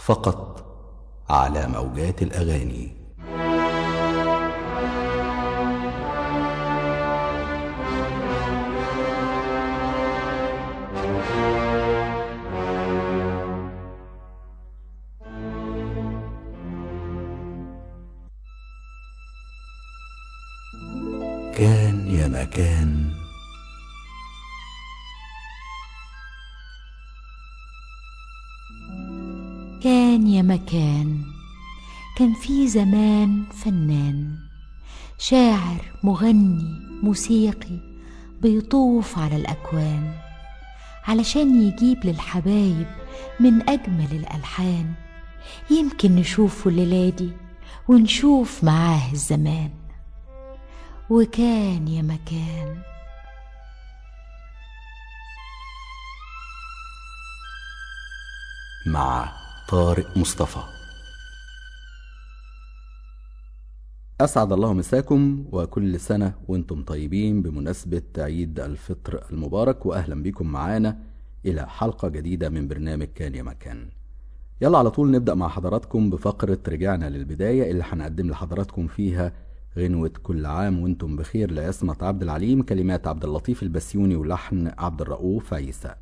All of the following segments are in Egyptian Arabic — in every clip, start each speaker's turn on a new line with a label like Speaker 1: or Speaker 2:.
Speaker 1: فقط على موجات الاغاني كان يا مكان
Speaker 2: كان يا مكان كان في زمان فنان شاعر مغني موسيقي بيطوف على الأكوان علشان يجيب للحبايب من أجمل الألحان يمكن نشوفه الليلة دي ونشوف معاه الزمان وكان يا مكان
Speaker 1: مع طارق مصطفى أسعد الله مساكم وكل سنة وانتم طيبين بمناسبة عيد الفطر المبارك وأهلا بكم معانا إلى حلقة جديدة من برنامج كان يا مكان يلا على طول نبدأ مع حضراتكم بفقرة رجعنا للبداية اللي هنقدم لحضراتكم فيها غنوة كل عام وانتم بخير لعصمة عبد العليم كلمات عبد اللطيف البسيوني ولحن عبد الرؤوف عيسى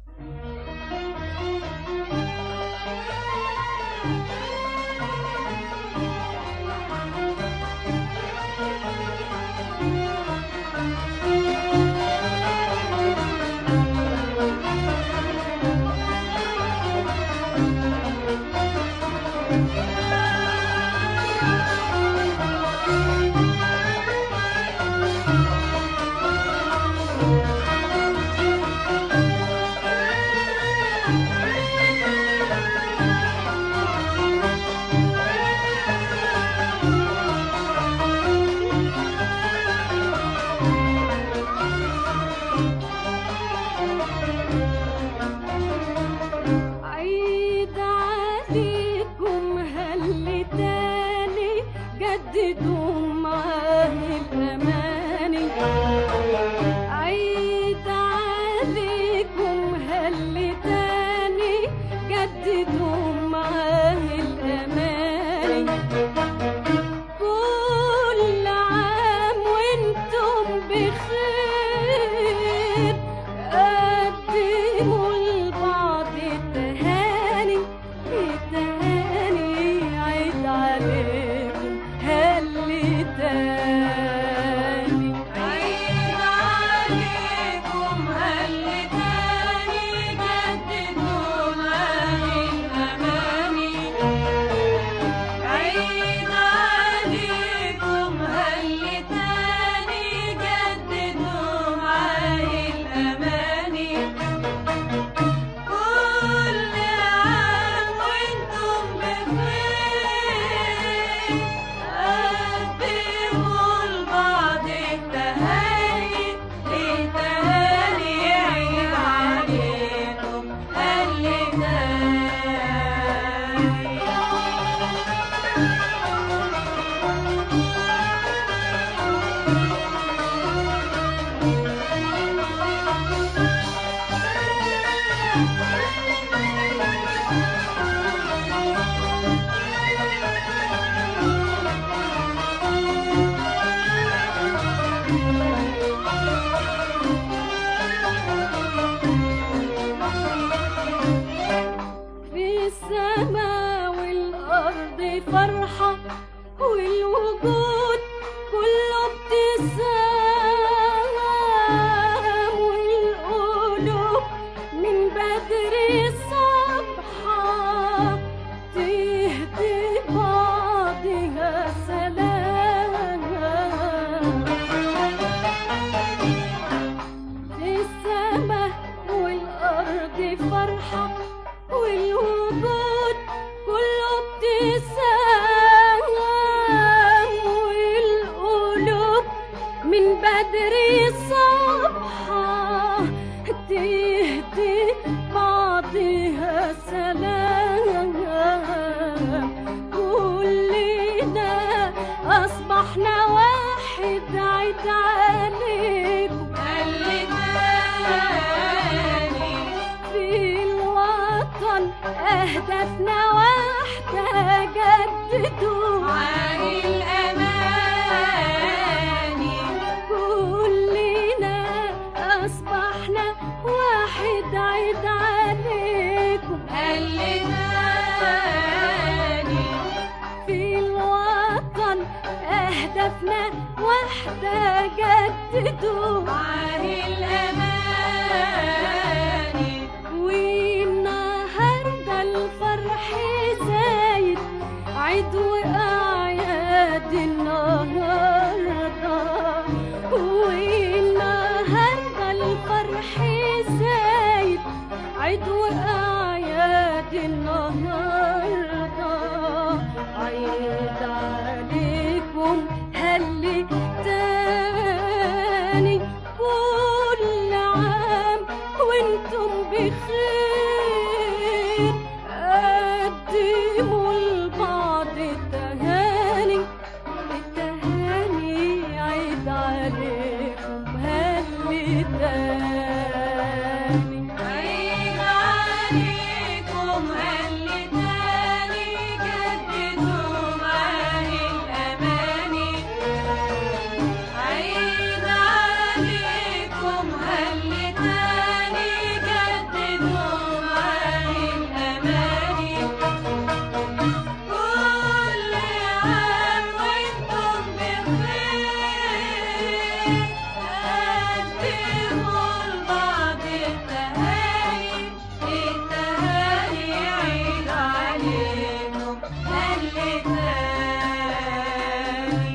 Speaker 3: عيد عليكم هل تاني جددوا معاه الأماني عيد عليكم هل تاني جددوا معاه الأماني كل عام وانتم بخير قدموا لبعض التهاني التهاني عيد عليكم هل تاني عيد عليكم هل تاني جددوا معاي الأماني عيد عليكم هل تاني جددوا معاي الأماني كل عام وانتم بخير قدموا لبعض التهاني التهاني عيد عليكم هل في السماء والأرض فرحة والوجود كله ابتسام والقلوب من بدري صبحة تهدي بعضها سلام في السماء والأرض فرحة والوجود كله ابتسام والقلوب جددوا
Speaker 4: عن الأماني
Speaker 3: كلنا أصبحنا واحد عيد عليكم
Speaker 4: اللي تاني
Speaker 3: في الوطن أهدافنا واحدة جددوا
Speaker 4: عن الأماني
Speaker 3: والنهاردة الفرح زايد عيد وأعياد النهاردة والنهاردة الفرح زايد عيد وأعياد النهاردة عيد عليكم هلي تاني كل عام وانتم بخير قدموا لبعض التهاني التهاني عيد عليكم هلي تاني
Speaker 4: عيد عليكم اللي تاني جددوا معاه الأماني عيد عليكم اللي تاني جددوا معاه الأماني كل عام وانتم بخير قدموا لبعض التهاني التهاني عيد عليكم اللي تاني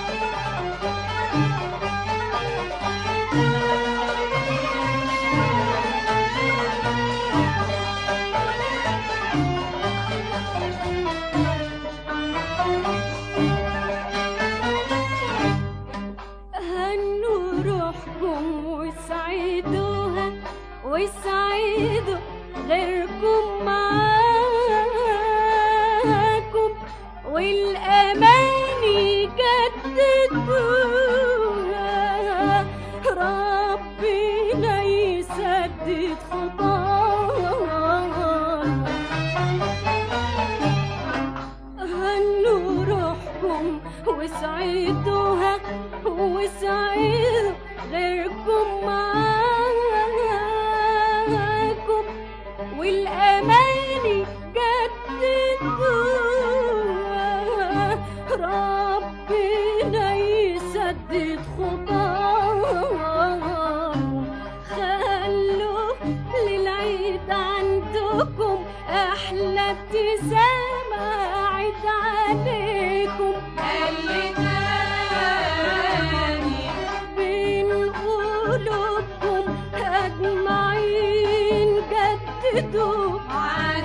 Speaker 3: هنوا روحكم وسعيدوها وسعيدوا غيركم معاكم والأماني جددوها ربنا يسدد خطانا هنوا روحكم وسعيدوها وسعيدوا غيركم معاكم والأماني جددوها ربنا يسدد خطاكم خلوا للعيد عندكم أحلى ابتسامة عيد عليكم
Speaker 4: اللي تاني
Speaker 3: بين قلوبكم أجمعين جددوا
Speaker 4: عن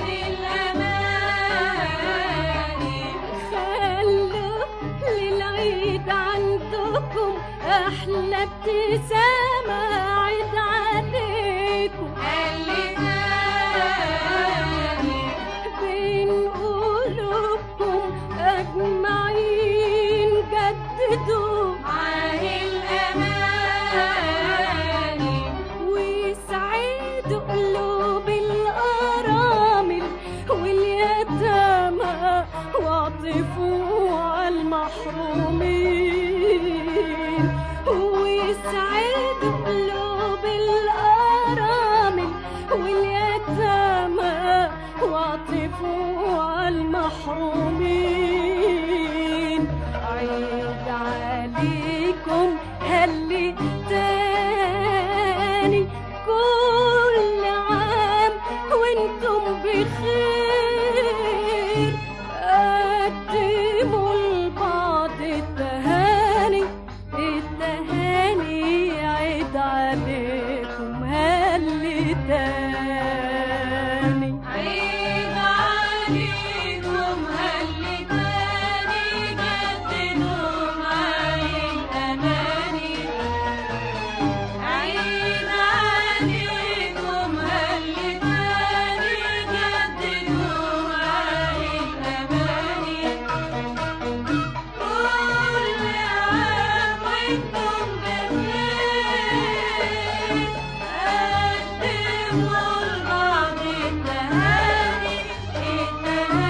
Speaker 4: الأماني
Speaker 3: خلوا للعيد عندكم أحلى ابتسامة عيد عليكم
Speaker 4: اللي تاني
Speaker 3: بين قلوبكم أجمعين جددوا
Speaker 4: عن الأماني
Speaker 3: ويسعدوا قلوب الأرامل واليتامى واعطفوا على المحرومين ويسعدوا قلوب الأرامل واليتامى واعطفوا على المحرومين عيد عليكم هلي تاني كل عام وانتم بخير قدموا لبعض التهاني التهاني عيد عليكم هلي تاني
Speaker 4: عيد عليكم هاللي تاني جددوا معاي الأماني عيد عليكم هاللي تاني جددوا معاي الأماني كل عام وانتم بخير قدموا لبعض التهاني التهاني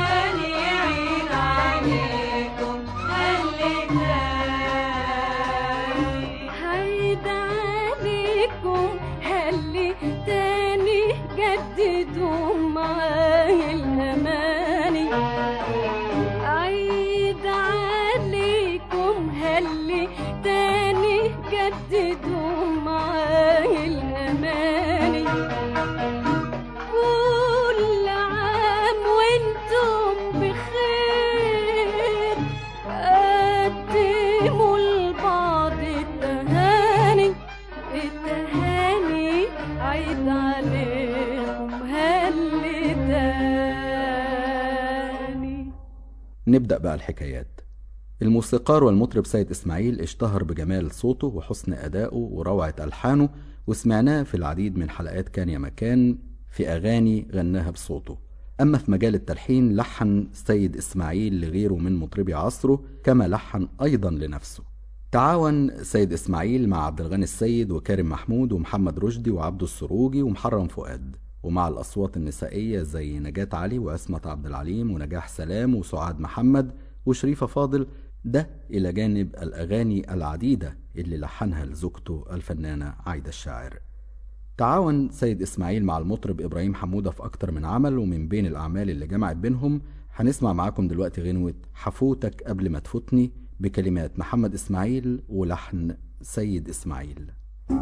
Speaker 1: نبدأ بقى الحكايات الموسيقار والمطرب سيد إسماعيل اشتهر بجمال صوته وحسن أدائه وروعة ألحانه وسمعناه في العديد من حلقات كان يا مكان في أغاني غناها بصوته أما في مجال التلحين لحن سيد إسماعيل لغيره من مطربي عصره كما لحن أيضا لنفسه تعاون سيد إسماعيل مع عبد الغني السيد وكارم محمود ومحمد رشدي وعبد السروجي ومحرم فؤاد ومع الأصوات النسائية زي نجاة علي وأسمة عبد العليم ونجاح سلام وسعاد محمد وشريفة فاضل ده إلى جانب الأغاني العديدة اللي لحنها لزوجته الفنانة عايدة الشاعر تعاون سيد إسماعيل مع المطرب إبراهيم حمودة في أكتر من عمل ومن بين الأعمال اللي جمعت بينهم هنسمع معاكم دلوقتي غنوة حفوتك قبل ما تفوتني بكلمات محمد إسماعيل ولحن سيد إسماعيل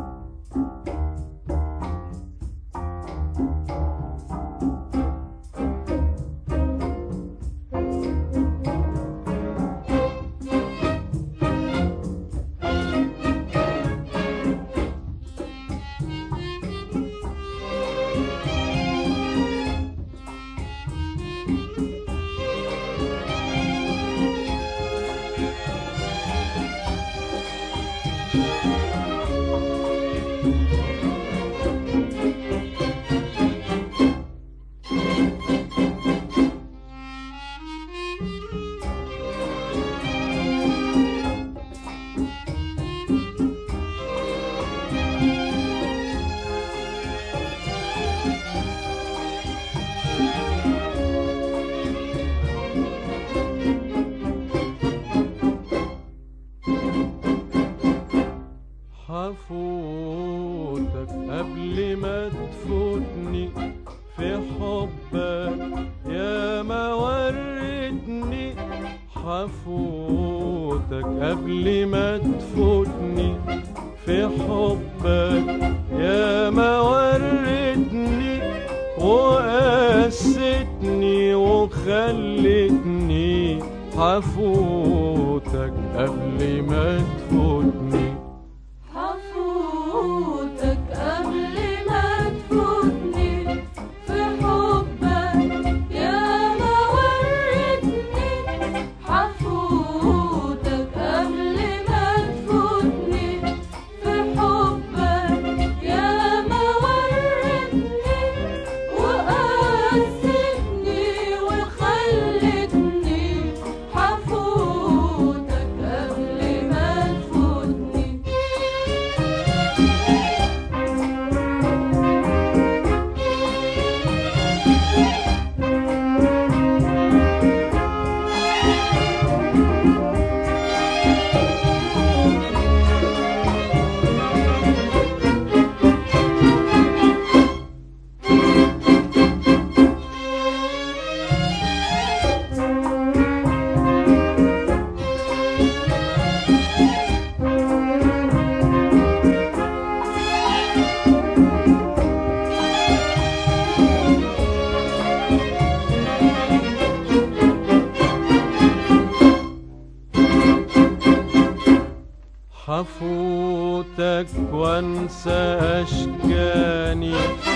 Speaker 5: حفوتك قبل ما تفوتني في حبك يا ما وردني حفوتك قبل ما تفوتني في حبك يا ما وردني وقستني وخلتني حفوتك قبل ما تفوتني
Speaker 4: حفوتك قبل ما تفوتني في حبك يا ما وردني حفوتك قبل ما تفوتني في حبك يا ما وردني وقستني وخلتني حفوتك قبل ما تفوتني
Speaker 5: حفوتك وانسى اشكاني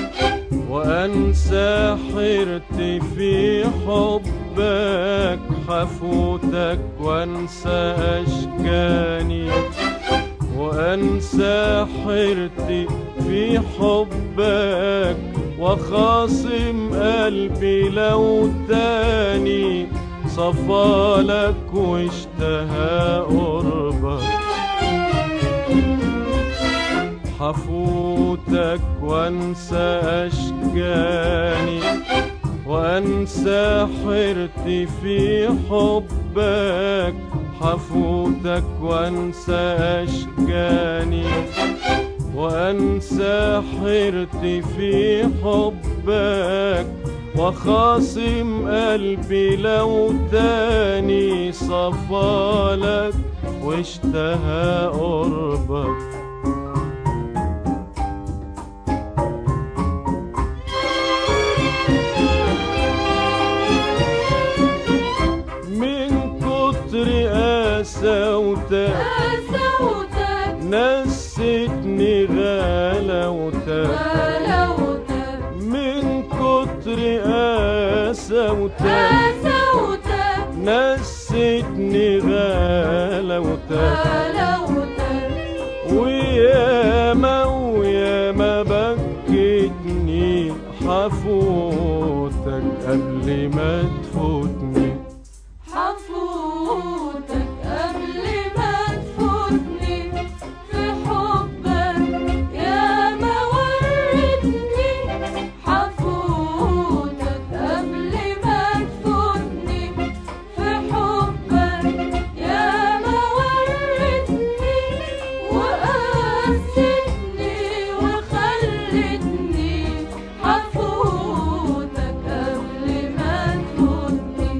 Speaker 5: وانسى حيرتي في حبك حفوتك وانسى اشكاني وانسى حيرتي في حبك وخاصم قلبي لو تاني صفالك واشتهى قربك حفوتك وانسى اشجاني وانسى حيرتي في حبك حفوتك وانسى اشجاني وانسى حيرتي في حبك وخاصم قلبي لو تاني صفالك واشتهى قربك من كتر قساوتك
Speaker 4: قسوتك
Speaker 5: نستني غلاوتك
Speaker 4: غلاوتك
Speaker 5: من كتر قساوتك
Speaker 4: قسوتك
Speaker 5: نسيتني غلاوتك
Speaker 4: غلاوتك
Speaker 5: وياما وياما بكتني حفوتك قبل ما تفوتني
Speaker 4: حفوتك قبل ما تفوتني في حبك يا ما وردني حفوتك قبل ما تفوتني في حبك يا ما وردني وقاستني وخلتني حفوتك قبل ما تفوتني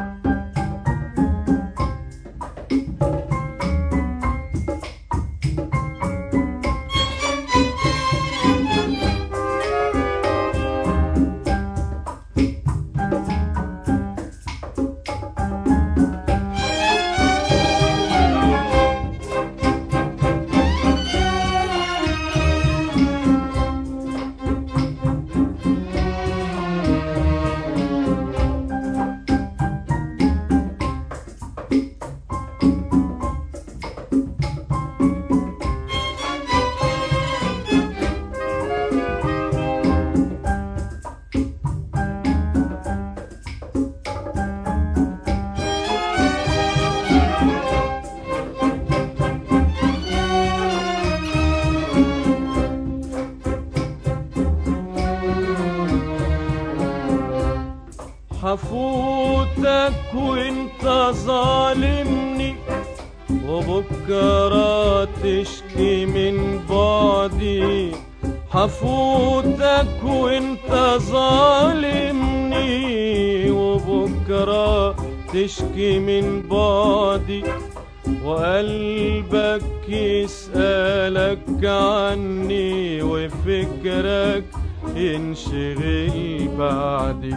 Speaker 5: حفوتك وانت ظالمني وبكرة تشكي من بعدي حفوتك وانت ظالمني وبكرة تشكي من بعدي وقلبك يسألك عني وفكرك ينشغل بعدي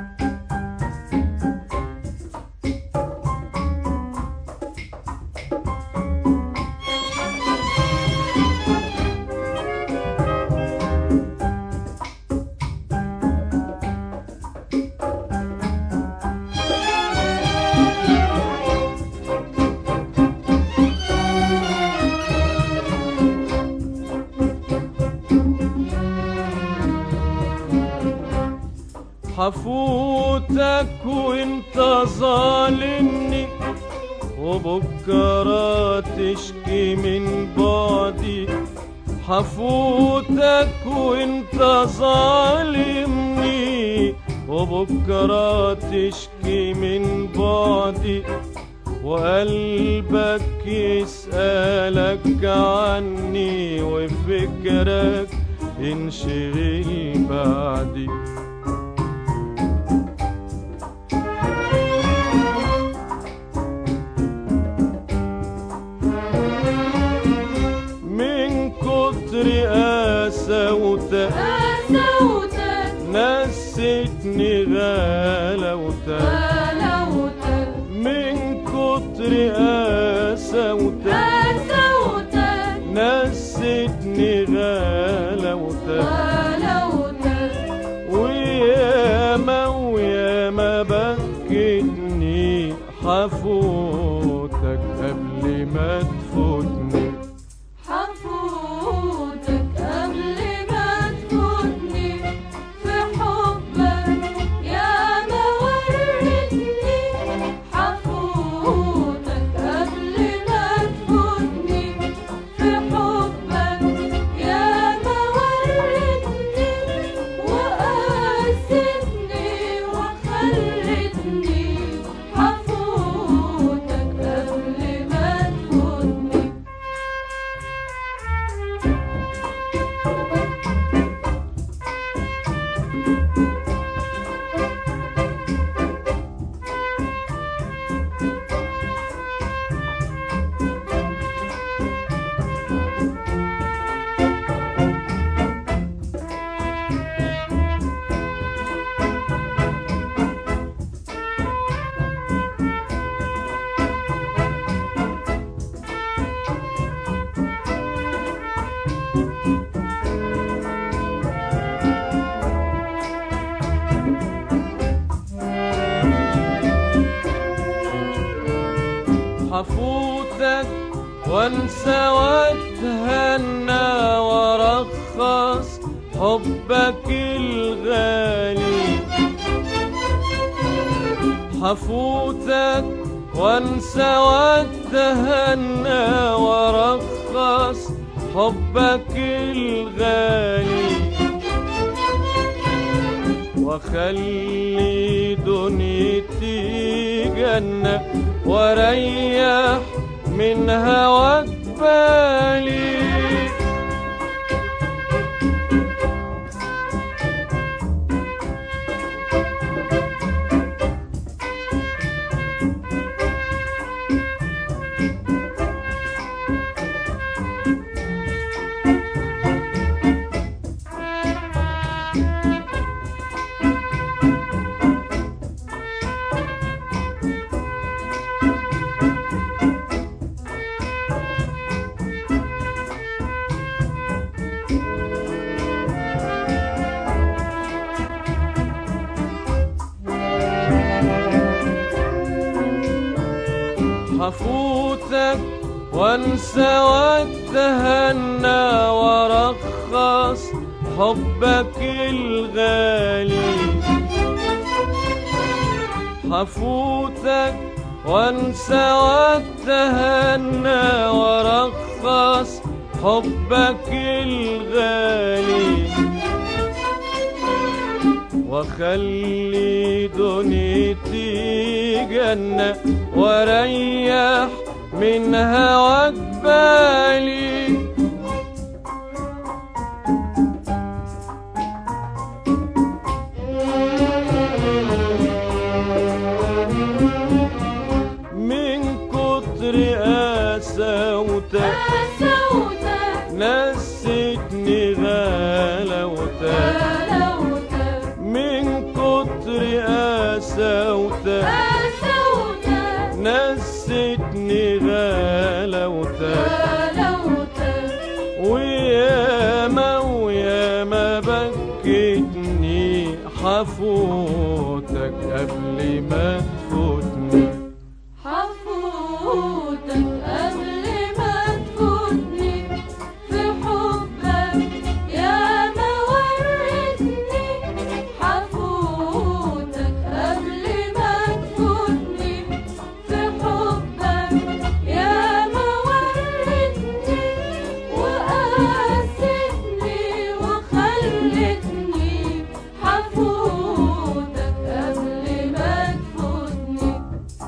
Speaker 5: حفوتك وانت ظالمني وبكرة تشكي من بعدي حفوتك وانت ظالمني وبكرة تشكي من بعدي وقلبك يسألك عني وفكرك ينشغل بعدي من كتر قساوتك
Speaker 4: قساوتك
Speaker 5: نسيتني غلاوتك
Speaker 4: غلاوتك
Speaker 5: من كتر قساوتك
Speaker 4: قساوتك
Speaker 5: نسيتني غلاوتك
Speaker 4: غلاوتك
Speaker 5: وياما وياما بكتني حفوتك قبل ما تفوتني
Speaker 4: حفوتك قبل ما تفوتني في حبك يا ما وردني حفوتك قبل ما تفوتني في حبك يا ما وردني وقاستني وخلتني حفوتك قبل ما تفوتني
Speaker 5: حفوتك وانسى واتهنى وارخص حبك الغالي حفوتك وانسى واتهنى وارخص حبك الغالي وخلي دنيتي جنة واريح من هواك بالي حفوتك وانسى واتهنى وارخص حبك الغالي حفوتك وانسى واتهنى وارخص حبك الغالي وخلي دنيتي جنة واريح من هواك بالي من كتر قساوتك
Speaker 4: قسوتك
Speaker 5: نستني غلاوتك
Speaker 4: غلاوتك
Speaker 5: من كتر قساوتك
Speaker 4: قسوتك
Speaker 5: نستني غلاوتك
Speaker 4: غلاوتك
Speaker 5: وياما وياما بكتني حفوتك قبل ما تفوتني
Speaker 4: حفوتك قبل ما تفوتني في حبك يا ما وريتني حفوتك قبل ما تفوتني في حبك يا ما وريتني وقاستني وخلتني حفوتك قبل ما تفوتني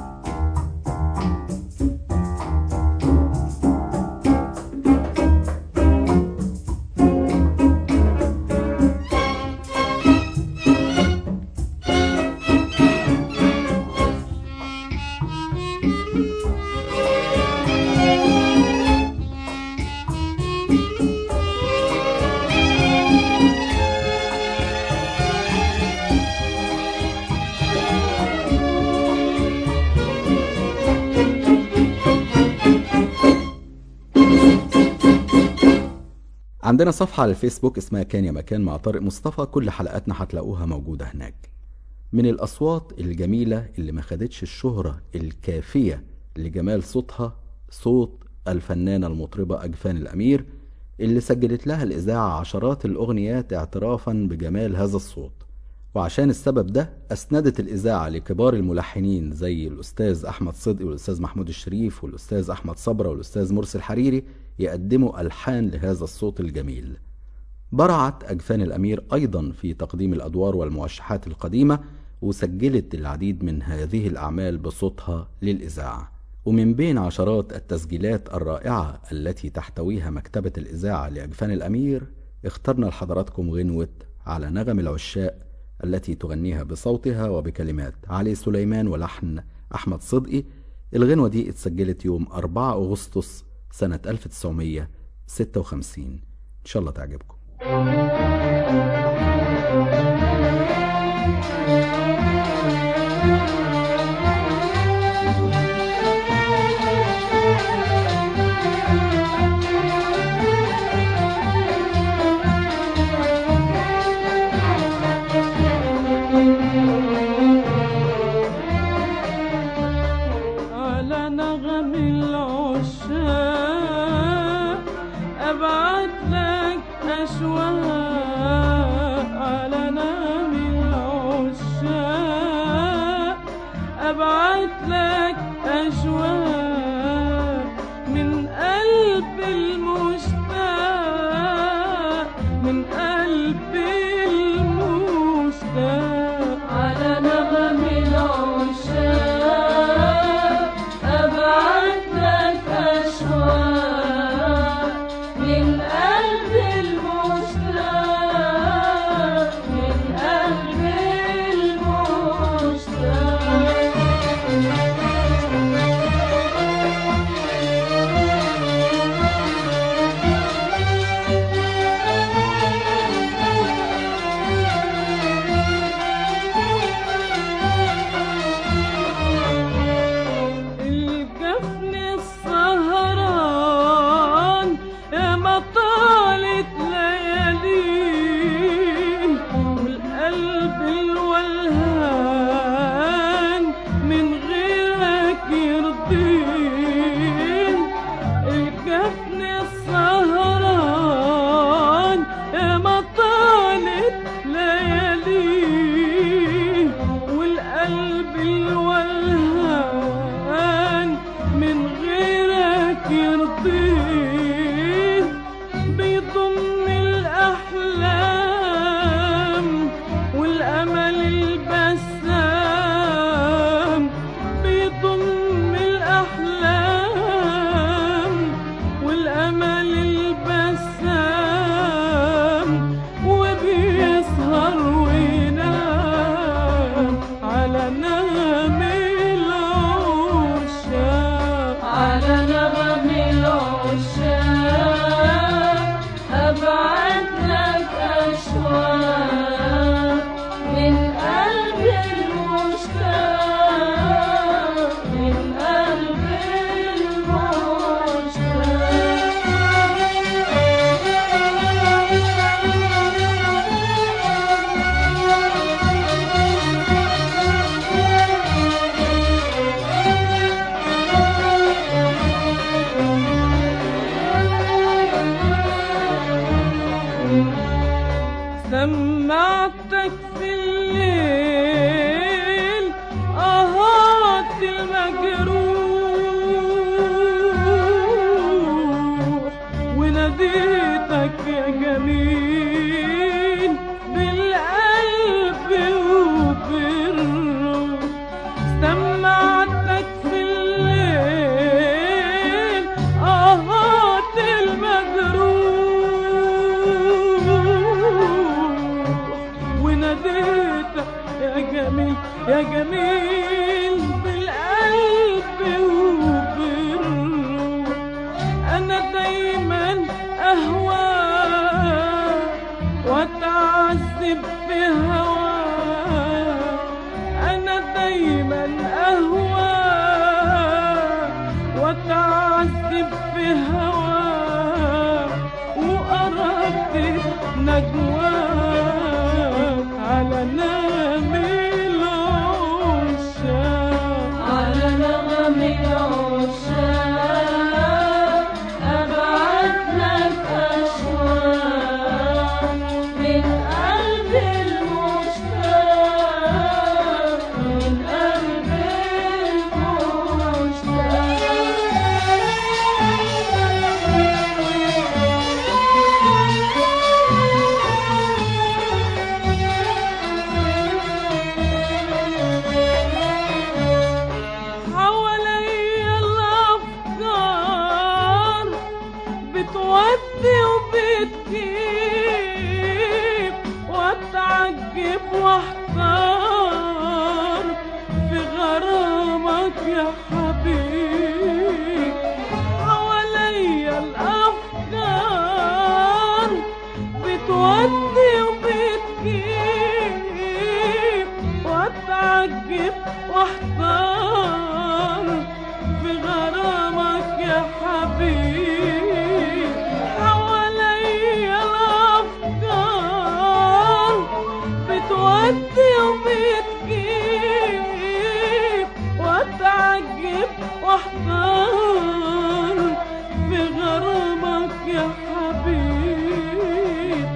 Speaker 1: عندنا صفحة على الفيسبوك اسمها كان يا مكان مع طارق مصطفى كل حلقاتنا هتلاقوها موجودة هناك من الأصوات الجميلة اللي ما خدتش الشهرة الكافية لجمال صوتها صوت الفنانة المطربة أجفان الأمير اللي سجلت لها الإذاعة عشرات الأغنيات اعترافا بجمال هذا الصوت وعشان السبب ده أسندت الإذاعة لكبار الملحنين زي الأستاذ أحمد صدقي والأستاذ محمود الشريف والأستاذ أحمد صبرة والأستاذ مرسي الحريري يقدموا ألحان لهذا الصوت الجميل برعت أجفان الأمير أيضا في تقديم الأدوار والموشحات القديمة وسجلت العديد من هذه الأعمال بصوتها للإذاعة ومن بين عشرات التسجيلات الرائعة التي تحتويها مكتبة الإذاعة لأجفان الأمير اخترنا لحضراتكم غنوة على نغم العشاق التي تغنيها بصوتها وبكلمات علي سليمان ولحن أحمد صدقي الغنوة دي اتسجلت يوم 4 أغسطس سنة 1956 إن شاء الله تعجبكم
Speaker 5: على نغم أشواق على نام العشاق أبعت لك أشواق من قلب المشتاق من قلب المشتاق
Speaker 4: على نغم العشاق أبعت لك أشواق من قلب المشتاق من قلب المشتاق
Speaker 5: الجفن السهران يا ما طالت لياليه والقلب الولهان من غيرك يرضيه الجفن السهران يا ما طالت لياليه والقلب الولهان من غيرك يرضيه بيضم الأحلام والأمل البسام بيضم الأحلام والأمل البسام وبيسهر وينام على نام العشاق
Speaker 4: على نغم العشاق أبعت لك أشواق من قلب المشتاق من قلب
Speaker 5: سمعتك في الليل أهات المجروح وناديتك يا جميل بالقلب وبالروح سمعتك في الليل أهات المجروح وناديتك يا جميل يا جميل بالقلب وبالروح أنا دايما أهواك وأتعذب في هواك أنا دايما أهواك وأتعذب في هواك وقربت نجواك على نام العشاق
Speaker 4: على نغم العشاق أبعت لك أشواق من قلب المشتاق من قلب
Speaker 5: حواليا الأفكار بتودي وبتجيب واتعجب واحتار في غرامك يا حبيب حواليا الأفكار بتودي وبتجيب واتعجب واحتار في غرامك يا حبيب حواليا الافكار بتودي وبتجيب واتعجب واحتار في غرامك يا حبيب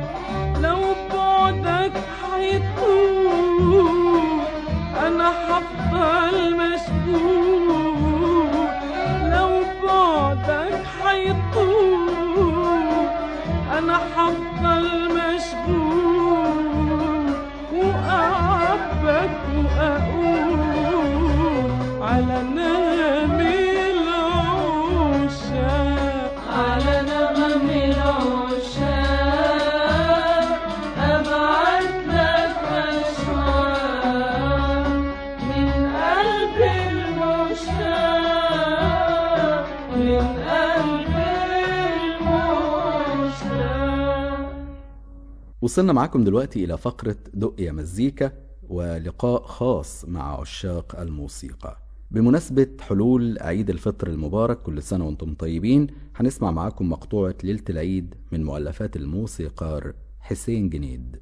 Speaker 1: وصلنا معاكم دلوقتي إلى فقرة دق يا مزيكا ولقاء خاص مع عشاق الموسيقى بمناسبة حلول عيد الفطر المبارك كل سنة وانتم طيبين هنسمع معاكم مقطوعة ليلة العيد من مؤلفات الموسيقار حسين جنيد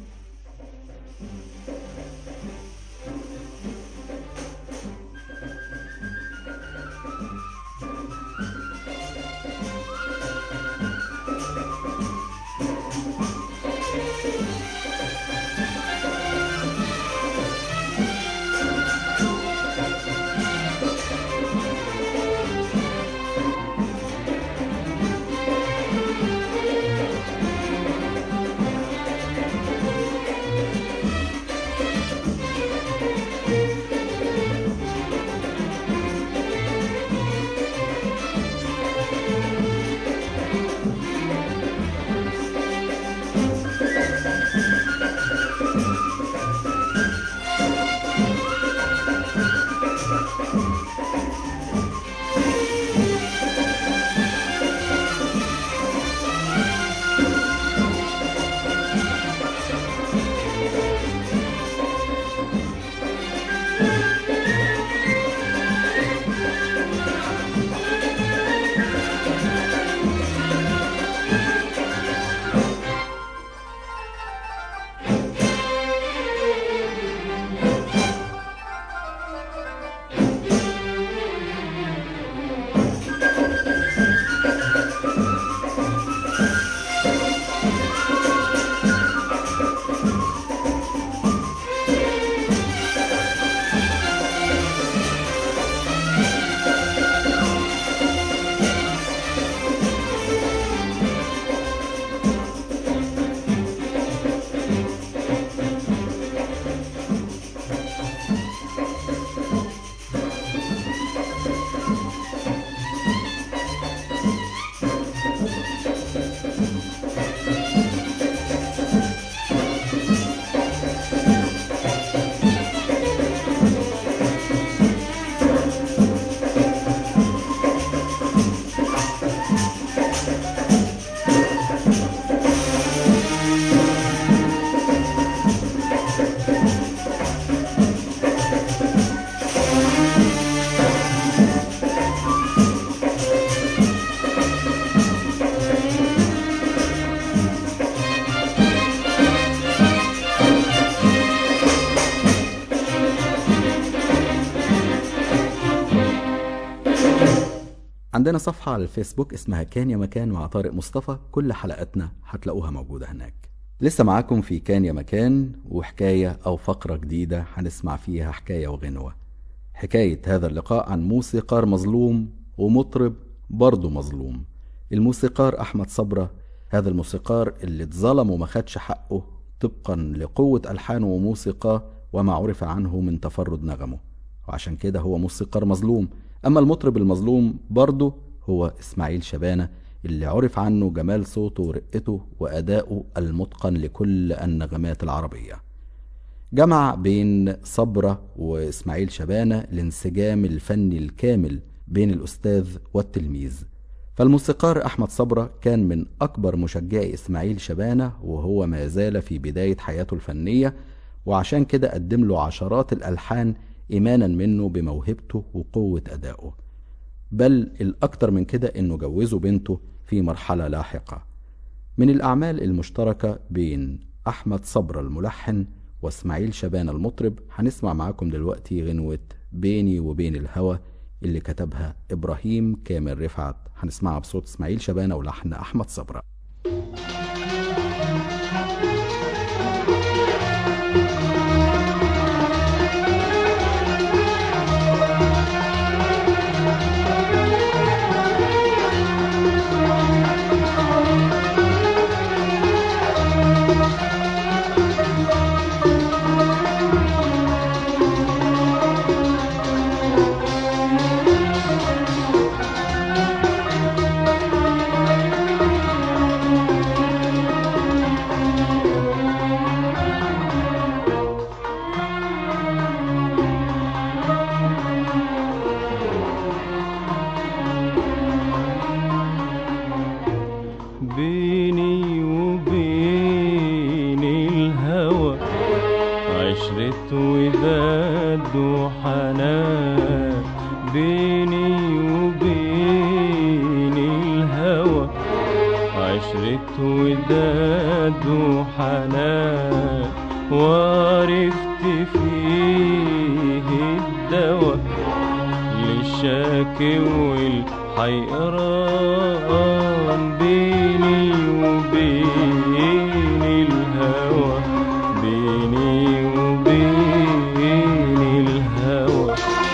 Speaker 1: عندنا صفحة على الفيسبوك اسمها كان يا مكان مع طارق مصطفى كل حلقاتنا هتلاقوها موجودة هناك لسه معاكم في كان يا مكان وحكاية أو فقرة جديدة هنسمع فيها حكاية وغنوة حكاية هذا اللقاء عن موسيقار مظلوم ومطرب برضه مظلوم الموسيقار أحمد صبرة هذا الموسيقار اللي اتظلم وما خدش حقه طبقا لقوة ألحانه وموسيقاه وما عرف عنه من تفرد نغمه وعشان كده هو موسيقار مظلوم أما المطرب المظلوم برضه هو إسماعيل شبانة اللي عرف عنه جمال صوته ورقته وأدائه المتقن لكل النغمات العربية جمع بين صبرة وإسماعيل شبانة الانسجام الفني الكامل بين الأستاذ والتلميذ فالموسيقار أحمد صبرة كان من أكبر مشجعي إسماعيل شبانة وهو ما زال في بداية حياته الفنية وعشان كده قدم له عشرات الألحان إيمانا منه بموهبته وقوة أدائه بل الأكتر من كده إنه جوزه بنته في مرحلة لاحقة من الأعمال المشتركة بين أحمد صبر الملحن وإسماعيل شبان المطرب هنسمع معاكم دلوقتي غنوة بيني وبين الهوى اللي كتبها إبراهيم كامل رفعت هنسمعها بصوت إسماعيل شبانة ولحن أحمد صبرة
Speaker 3: بيني
Speaker 6: لقيت وداد وحنان وعرفت فيه الدواء للشاكي والحيران بيني وبين الهوى بيني وبين الهوى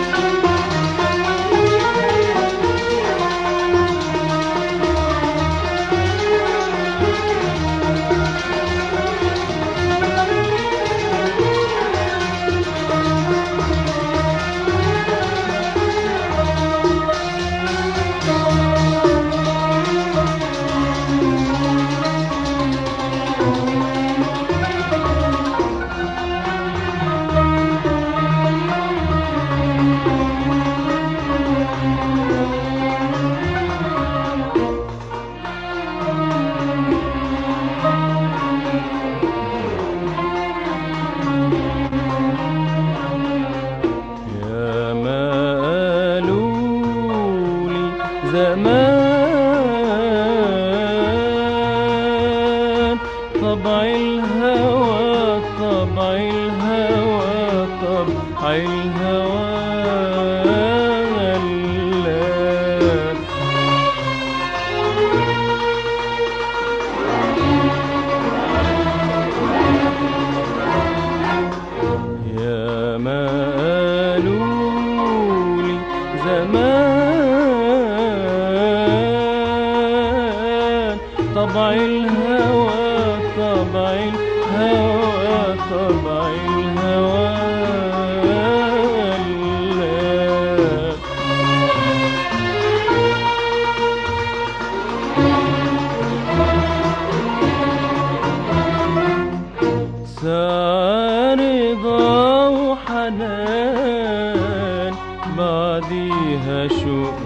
Speaker 6: يا ما قالوا لي زمان طبع الهوى طبع الهوى طبع الهوى غلاب يا ما قالوا لي زمان طبع الهوى طبع الهوى طبع الهوى غلاب رضا وحنان بعديها شوق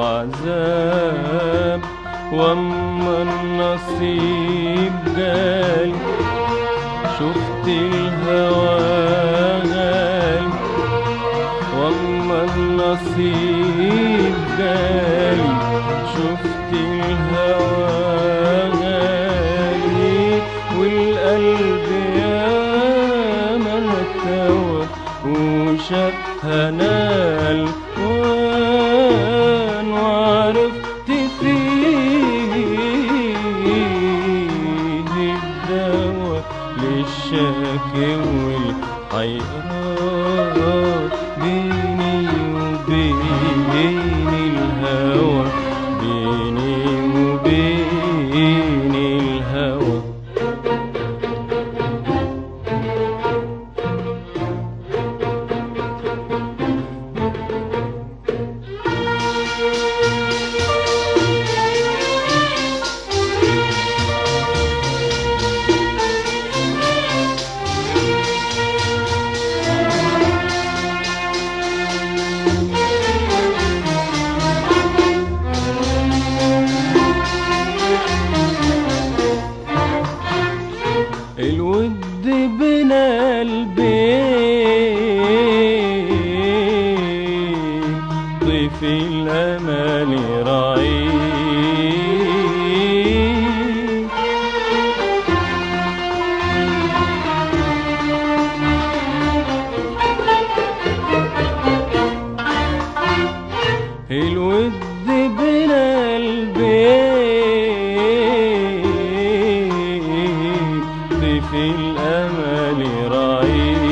Speaker 6: وعذاب واما النصيب جاي شفت الهوى غالي واما النصيب جاي شفت الهوى غالي والقلب يا مرتوى وشاف هنال وان وعرفت فيه الدواء للشاكي والحيران بيني وبين الهوى بيني وبين الهوى الود بنا البيت ضيف الامل رعيد الود بنا البيت في الأمل رعيد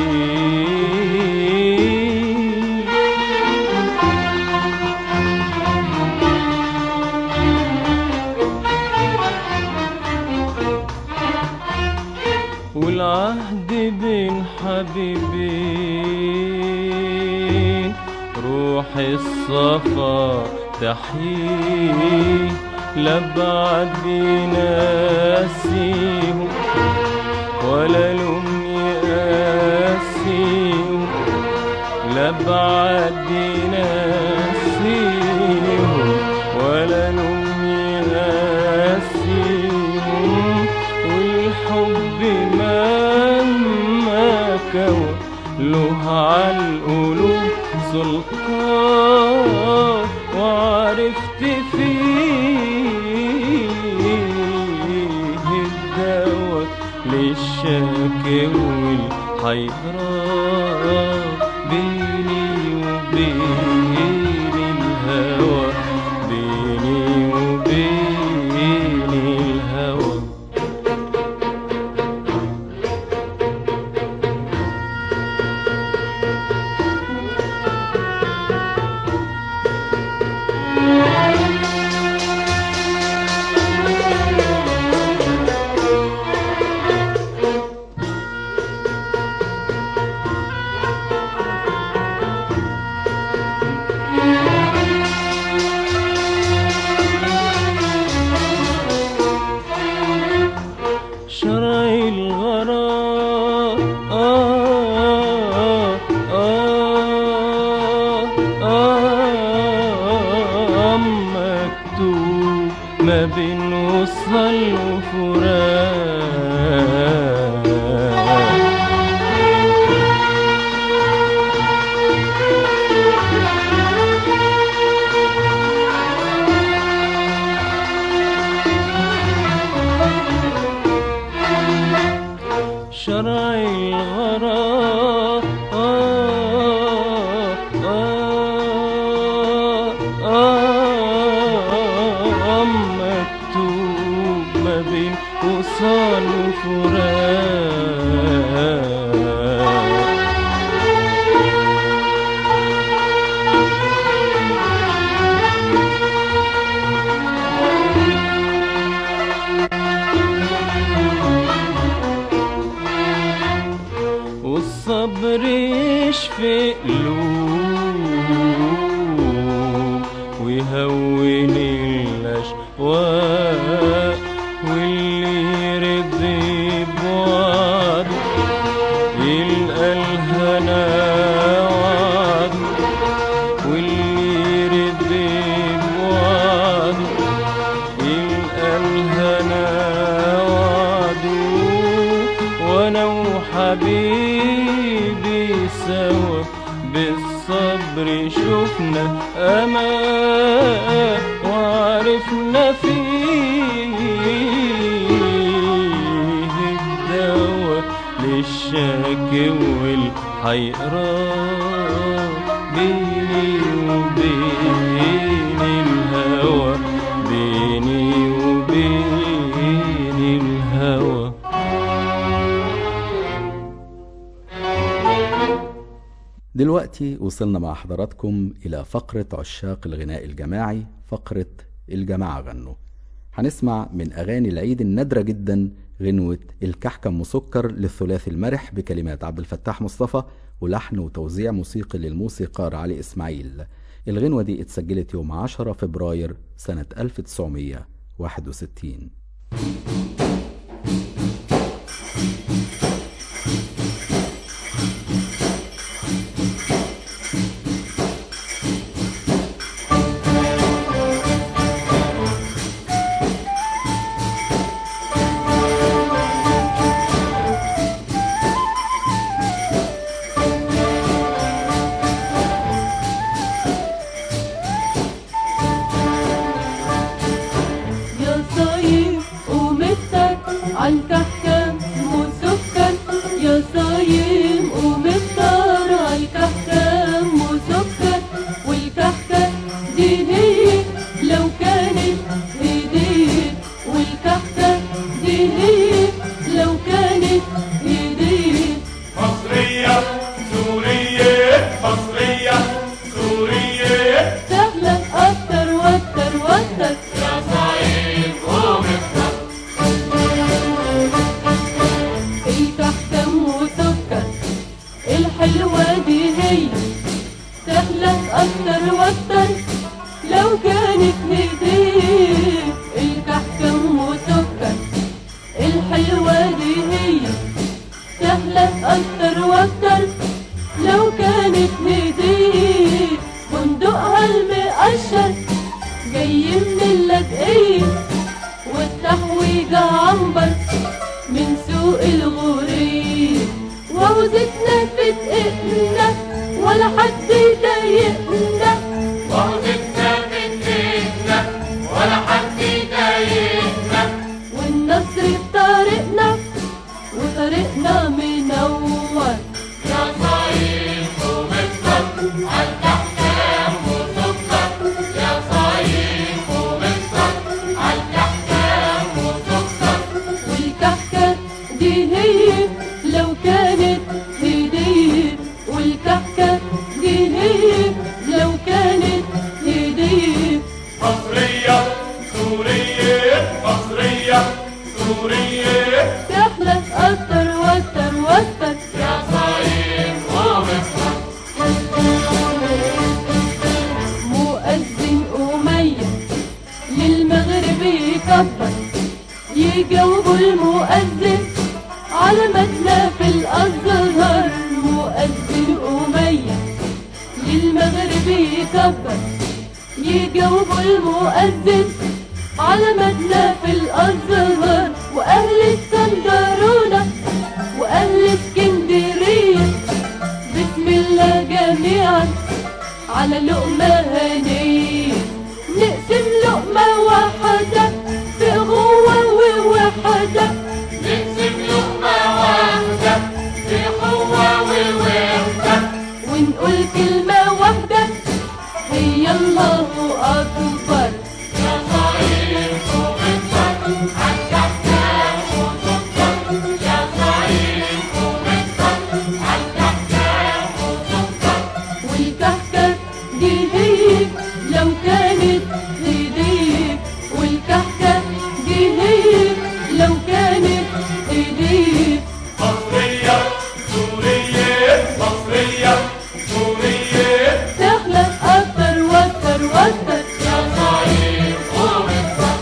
Speaker 6: والعهد بين حبيبين روح الصفا تحيي لبعد بيناسيهم ولا لوم يقاسيهم لبعد بيناسيهم ولا لوم يقاسيهم والحب مهما كوى له عالقلوب سلطان وعرفت فيه والحيران بيني وبين الهوى بيني وبين الهوى شرع الغرام آه آه آه مكتوب ما بين وصل وفراق شرع الغرام آه آه آه مكتوب ما بين وصال وفراق والصبر يشفي قلوب ويهون الأشواق واللي يرضي بوعده يلقى الهنا وعده واللي يرضي بوعده يلقى الهنا وعده وانا وحبيبي سوا بالصبر شفنا امان وعرفنا فيه الدواء للشك والحيران بيني وبين الهوى بيني وبين الهوى
Speaker 1: دلوقتي وصلنا مع حضراتكم إلى فقرة عشاق الغناء الجماعي فقرة الجماعة غنوا هنسمع من أغاني العيد النادرة جدا غنوة الكحكم مسكر للثلاثي المرح بكلمات عبد الفتاح مصطفى ولحن وتوزيع موسيقي للموسيقار علي إسماعيل الغنوة دي اتسجلت يوم 10 فبراير سنة 1961
Speaker 3: يا صايم ومتك عالكحكم وسكر يا صايم ومفطر عالكحكم وسكر والكحكة دي هي لو كانت هدية والكحكة دي هي لو كانت هدية
Speaker 7: مصرية سورية مصرية سورية
Speaker 3: سهلة أكتر وأكتر وأكتر
Speaker 7: يا صعيد ومفتح
Speaker 3: الكحكم وسكر الحلوة دي هي سهلة أكتر وأكتر لو كانت هدية الكحكم وسكر الحلوة دي هي سهلة أكتر وأكتر لو كانت هدية بندقها المقشر جاي من اللاذقية والتحويجة عنبر من سوق الغورية وعوزتنا في دقيقنا ولا حد يضايقنا
Speaker 7: وعدتنا من ايدنا ولا حد يضايقنا
Speaker 3: والنصر في طريقنا وطريقنا من يجاوبوا المؤذن على مدنا في الأزهر مؤذن أمية للمغرب يكبر يجاوبوا المؤذن على مدنا في الأزهر وأهل اسكندرونة وأهل اسكندرية بسم الله جميعا على لقمة هنية نقسم لقمة واحدة في غوة ووحدة
Speaker 7: نقسم لقمة واحدة في قوة ووحدة
Speaker 3: ونقول كلمة واحدة هي الله أكبر
Speaker 7: يا صعيد قوم الصف عالكحكام وسكر يا صعيد قوم الصف عالكحكام وسكر
Speaker 3: والكحكة دي هي لو كانت ايديك والكحكة دي هي لو كانت ايديك
Speaker 7: مصرية سورية مصرية سورية
Speaker 3: تخلق اكتر واكتر واكتر
Speaker 7: يا صعيد قوم الصف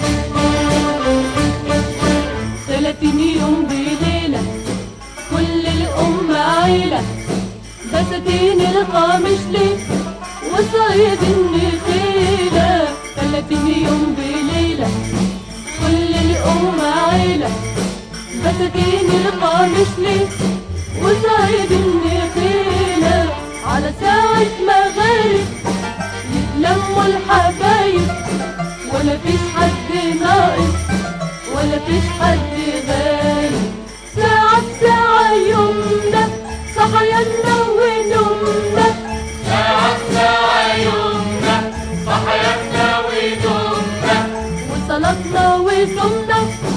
Speaker 3: ثلاثين يوم بليلة كل الأمة عيلة بساتين القامش ليه وصايد النخيلة ثلاثين يوم بليلة كل الأمة عيلة بساتين القامش ليه وصايد النخيلة على ساعة مغارب يتلموا الحبايب ولا فيش حد ناقص ولا فيش حد غايب ساعة بساعة يومنا صحينا ونومنا
Speaker 7: ساعة ساعة يومنا صحياتنا ونومنا
Speaker 3: وصلاتنا وصومنا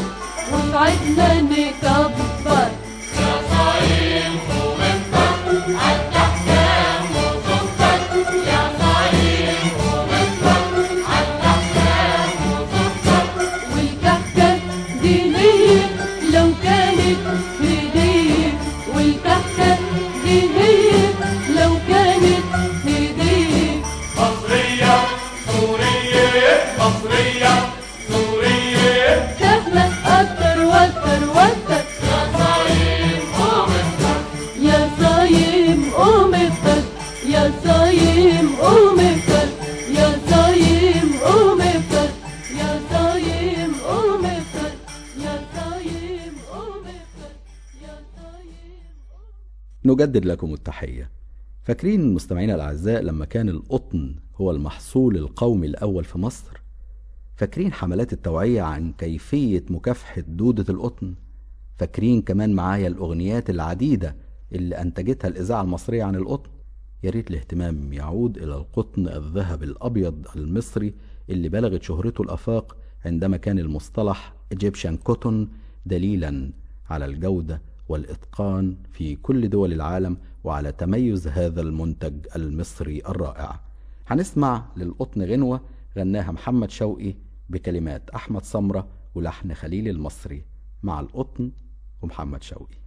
Speaker 3: وسعدنا نكبر
Speaker 7: يا صعيد قوم الصف عالكحكام وسكر يا صعيد قوم الصف عالكحكام وسكر
Speaker 3: والكحكة دي هي لو كانت هدية والكحكة دي هي لو كانت هدية
Speaker 7: مصرية سورية مصرية سورية
Speaker 3: تخلق أكتر وأكتر وأكتر
Speaker 7: يا صعيد قوم الصف
Speaker 3: يا صايم قوم افطر يا صايم قوم افطر يا صايم قوم افطر يا صايم قوم افطر يا صايم قوم افطر يا صايم
Speaker 1: نجدد لكم التحية فاكرين مستمعينا الأعزاء لما كان القطن هو المحصول القومي الأول في مصر فاكرين حملات التوعية عن كيفية مكافحة دودة القطن فاكرين كمان معايا الأغنيات العديدة اللي أنتجتها الإذاعة المصرية عن القطن يا ريت الاهتمام يعود إلى القطن الذهب الأبيض المصري اللي بلغت شهرته الآفاق عندما كان المصطلح Egyptian Cotton دليلا على الجودة والإتقان في كل دول العالم وعلى تميز هذا المنتج المصري الرائع هنسمع للقطن غنوة غناها محمد شوقي بكلمات أحمد سمرة ولحن خليل المصري مع القطن ومحمد شوقي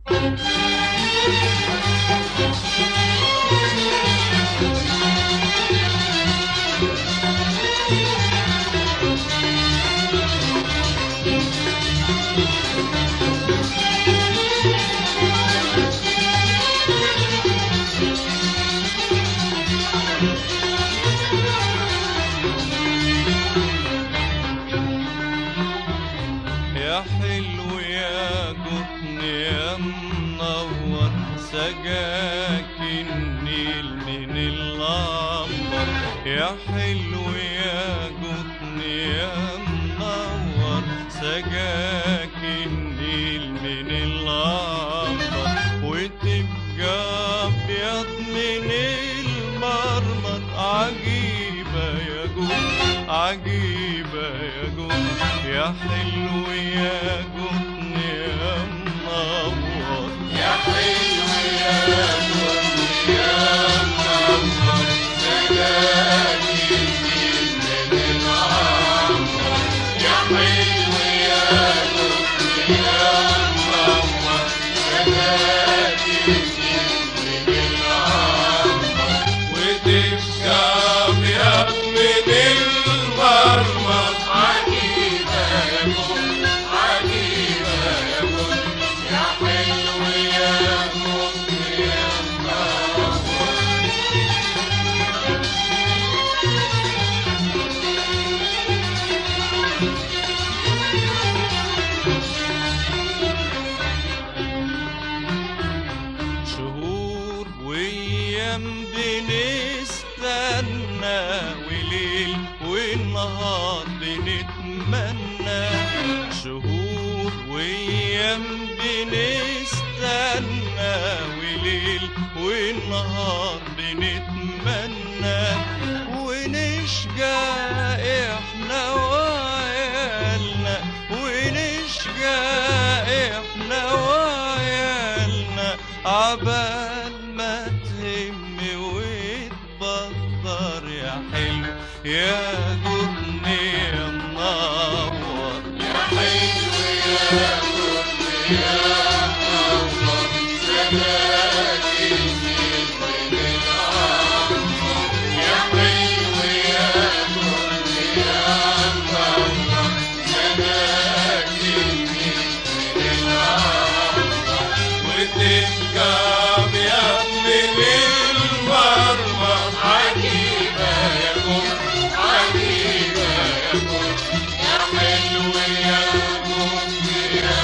Speaker 6: يا حلو يا قطن يا منور سقاك النيل من العنبر يا حلو يا قطن يا منور سقاك النيل من العنبر وتبقى ابيض من المرمر عجيبة يا قطن عجيبة يا قطن يا حلو يا قطن يا منور
Speaker 7: يا حلو يا قطن يا منور سجاني من العنبر يا حلو يا قطن يا منور سجاني من العنبر وتبقى ابيض من المرمر عجيبة يا قطن
Speaker 6: ونهار بنتمنى شهور وايام بنستنى وليل ونهار بنتمنى ونشجع احنا وعيالنا ونشجع احنا وعيالنا عبال ما تهم وتبطر يا حلو يا جبني يا منور يا حلو يا جبني يا منور سلامي يا حلو يا جبني يا منور سلامي وتتجاب يا من المرمى عجيبة يا كم عجيبة يا كم يا حلو يا كم يا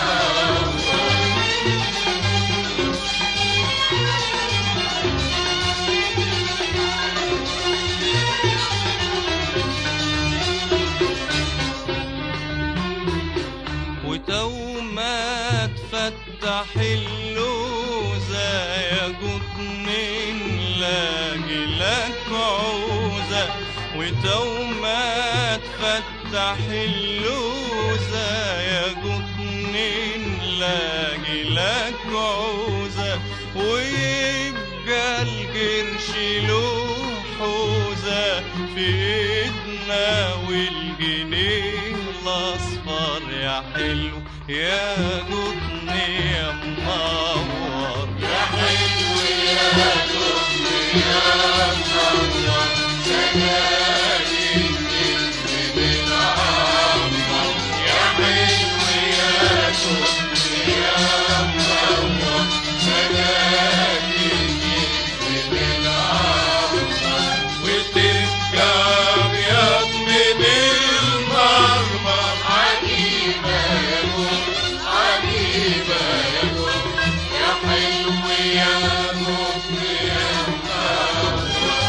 Speaker 6: وتو ما تفتح اللوزة يا جبن نلاقي لك عوزة وتو ما تفتح اللوزة يا جبن نلاقي لك عوزة ويبقى القرش له حوزة في ايدنا والجنيه الاصفر يا حلو يا جبني يا منور يا حلو يا جبني يا منور سجاير من العمر يا حلو يا جبني يا منور سجاير من العمر وتبقى يا من المرمر عجيبة يا جبن عجيبة يا جبن يا حلو يا جبن يا منور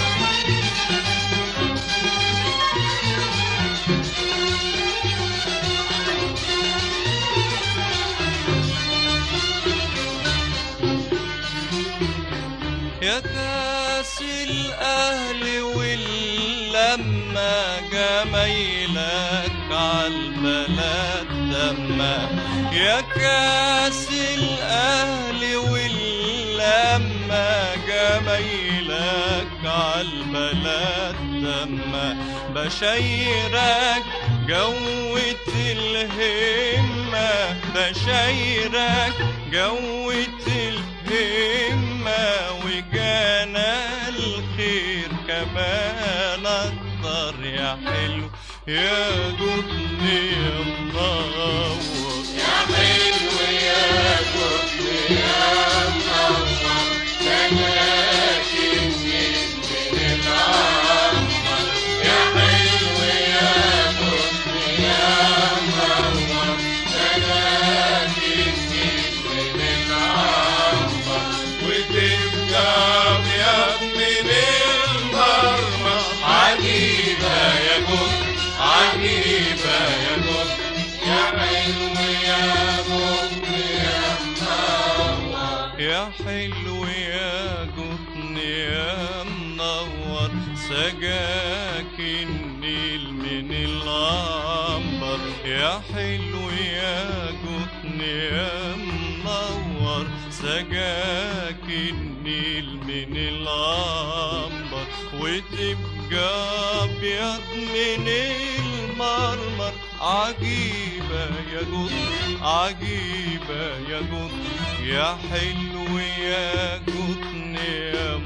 Speaker 6: يا كاس الأهل واللمة جميلك عالبلد دمة يا كاس الأهل واللمة جميلك عالبلد دمة بشيرك جوة الهمة بشيرك جوة الهمة وجانا الخير كمان أكتر يا حلو يا جبني يا منور يا حلو يا جبني يا منور سناكن من العمر يا حلو يا جبني يا منور سناكن من العمر وتبقى يا من المرمى عجيبة يا جبن عجيبة يا جبن يا حلو يا جبن يا منور يا حلو يا جبن يا منور سجاك النيل من العنبر يا حلو يا جبن يا منور سجاك النيل من العنبر وتبقى ابيض من المرمر عجيبة يا جد عجيبة يا جد يا حلو يا جدن يا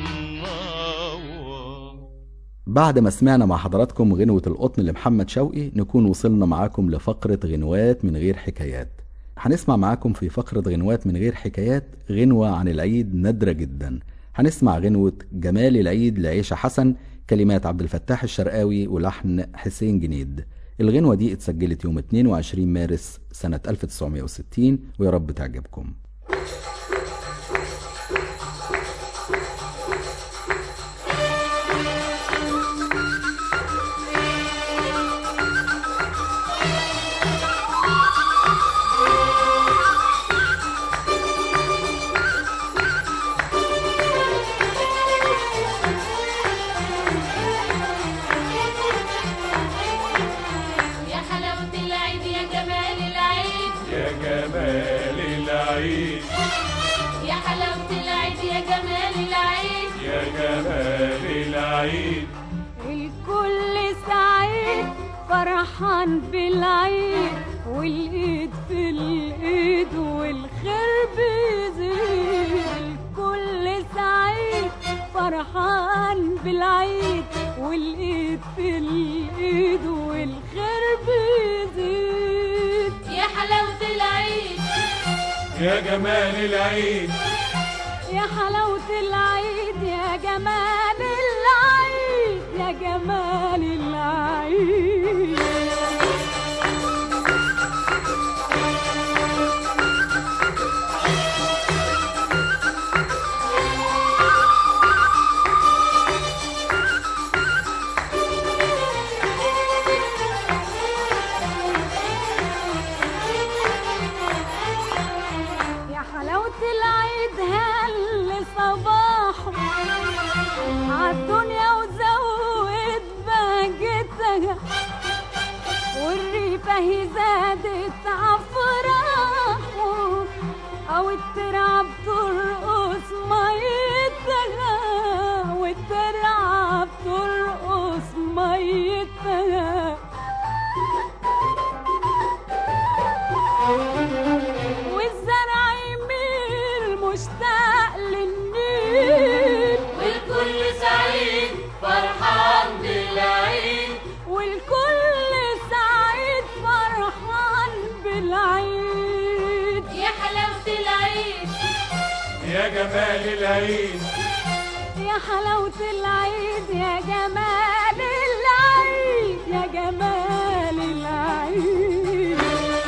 Speaker 6: منور
Speaker 1: بعد ما سمعنا مع حضراتكم غنوة القطن لمحمد شوقي نكون وصلنا معاكم لفقرة غنوات من غير حكايات هنسمع معاكم في فقرة غنوات من غير حكايات غنوة عن العيد نادرة جدا هنسمع غنوة جمال العيد لعيشة حسن كلمات عبد الفتاح الشرقاوي ولحن حسين جنيد الغنوة دي اتسجلت يوم 22 مارس سنة 1960 ويا رب تعجبكم
Speaker 4: جمال العيد
Speaker 7: يا جمال العيد
Speaker 3: الكل سعيد فرحان بالعيد والايد في الايد والخير بيزيد الكل سعيد فرحان بالعيد والايد في الايد والخير بيزيد
Speaker 4: يا حلاوة العيد
Speaker 7: يا جمال العيد
Speaker 3: يا حلاوة العيد يا جمال العيد يا جمال العيد يا حلاوة العيد هل صباحه عالدنيا وزود بهجتها والريفة هي زادت عفراحه أو الترعة بترقص ميتها والترعة بترقص ميتها والزرع يميل مشتاق للنيل
Speaker 4: والكل سعيد فرحان بالعيد
Speaker 3: والكل سعيد فرحان بالعيد
Speaker 4: يا حلاوة العيد
Speaker 7: يا جمال العيد
Speaker 3: يا حلاوة العيد يا جمال العيد يا جمال العيد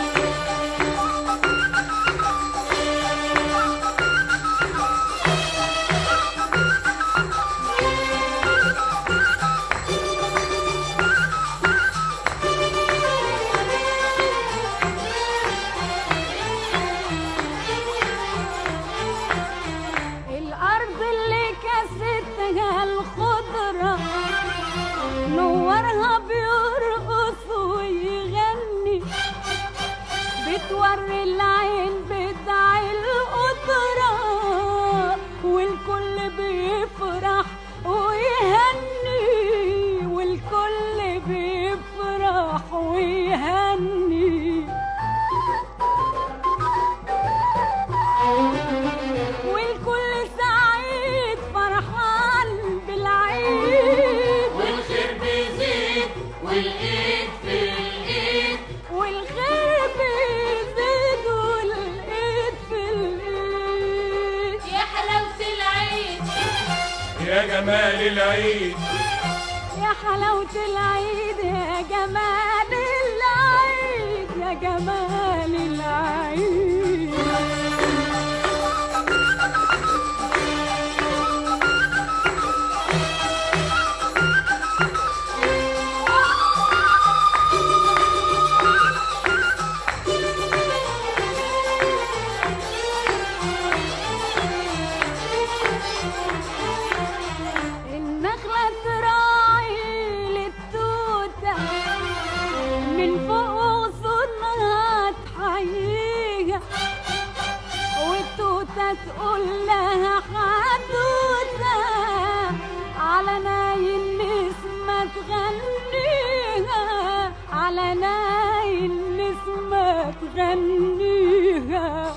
Speaker 3: الأرض اللي كستها الخضرة نورها بيرقص ويغني بتوري العين بتاع القدرة والكل بيفرح ويهني والكل بيفرح ويهني والكل سعيد فرحان بالعيد
Speaker 4: والخير بيزيد والايد في الايد
Speaker 3: والخير بيزيد والايد في الايد
Speaker 4: يا حلاوة العيد
Speaker 7: يا جمال العيد
Speaker 3: يا حلاوة العيد يا جمال العيد يا جمال العيد النخلة تراعي للتوتة من فوق غصونها تحييها والتوتة تقول لها حدوتة على ناي النسمة تغنيها على ناي النسمة تغنيها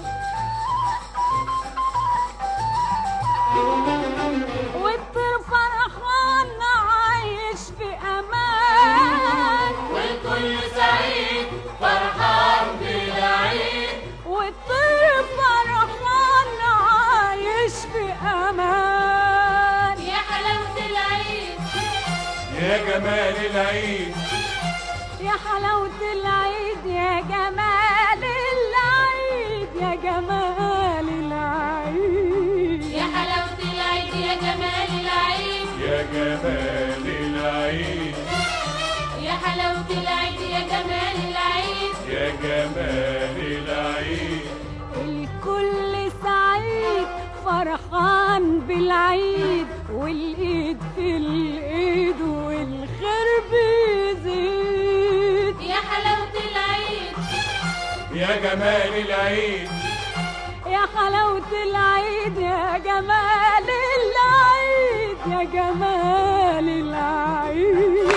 Speaker 3: والطير فرحان عايش في امان
Speaker 4: والكل سعيد فرحان بالعيد
Speaker 3: والطير فرحان عايش في امان
Speaker 4: يا حلاوة العيد
Speaker 7: يا جمال العيد
Speaker 3: يا حلاوة العيد يا جمال العيد يا جمال العيد
Speaker 4: يا حلاوة العيد يا جمال العيد
Speaker 7: يا جمال العيد
Speaker 4: يا حلاوة العيد يا جمال العيد
Speaker 7: يا جمال العيد
Speaker 3: الكل سعيد فرحان بالعيد والايد في الايد والخير بيزيد
Speaker 4: يا حلاوة العيد
Speaker 7: يا جمال العيد
Speaker 3: يا
Speaker 5: يا حلاوة العيد يا جمال العيد يا جمال العيد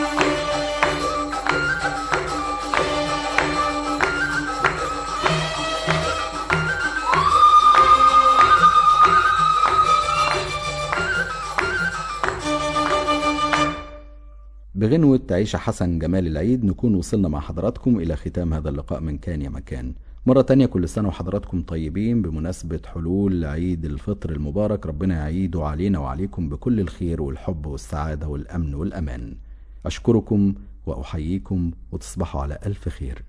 Speaker 1: بغنوة عيشة حسن جمال العيد نكون وصلنا مع حضراتكم إلى ختام هذا اللقاء من كان يا مكان مرة تانية كل سنة وحضراتكم طيبين بمناسبة حلول عيد الفطر المبارك ربنا يعيده علينا وعليكم بكل الخير والحب والسعادة والأمن والأمان أشكركم وأحييكم وتصبحوا على ألف خير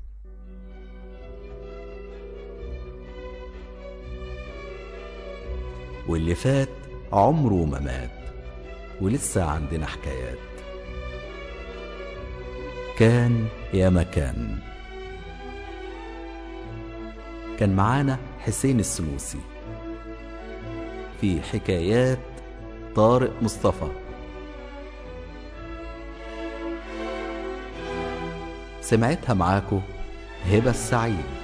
Speaker 1: واللي فات عمره ما مات ولسه عندنا حكايات كان يا مكان كان معانا حسين السنوسي في حكايات طارق مصطفى سمعتها معاكو هبة السعيد